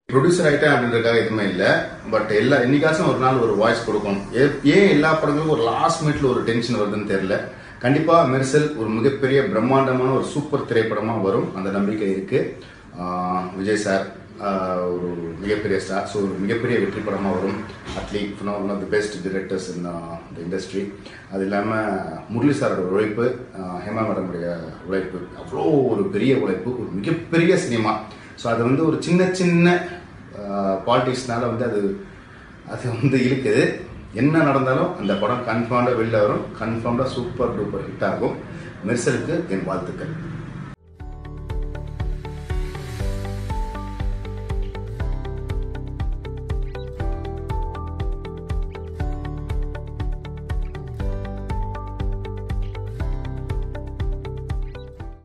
producer ஆயிட்டேன் அப்படின்றதுக்காக எதுவுமே இல்லை பட் எல்லா என்னைக்காச்சும் ஒரு நாள் ஒரு வாய்ஸ் கொடுக்கணும் ஏ- ஏன் எல்லா படங்களும் ஒரு லாஸ்ட் மினிட்ல ஒரு டென்ஷன் வருதுன்னு தெரியல கண்டிப்பா மெர்சல் ஒரு மிகப்பெரிய பிரம்மாண்டமான ஒரு சூப்பர் திரைப்படமா வரும் அந்த நம்பிக்கை இருக்கு ஆஹ் விஜய் சார் ஆஹ் ஒரு மிகப்பெரிய ஸ்டார் ஸோ ஒரு மிகப்பெரிய வெற்றி படமாக வரும் at least one of the best directors in the industry அது இல்லாமல் முரளி சாரோட உழைப்பு ஆஹ் ஹேமா மேடமுடைய உழைப்பு அவ்வளோ ஒரு பெரிய உழைப்பு ஒரு மிகப்பெரிய சினிமா ஸோ அது வந்து ஒரு சின்ன சின்ன பாலிட்டிக்ஸ்னால வந்து அது அது வந்து இருக்குது என்ன நடந்தாலும் அந்த படம் கன்ஃபார்ம்டாக வெளில வரும் கன்ஃபார்ம்டாக சூப்பர் டூப்பர் ஹிட் ஆகும் மெர்சலுக்கு என் வாழ்த்துக்கள்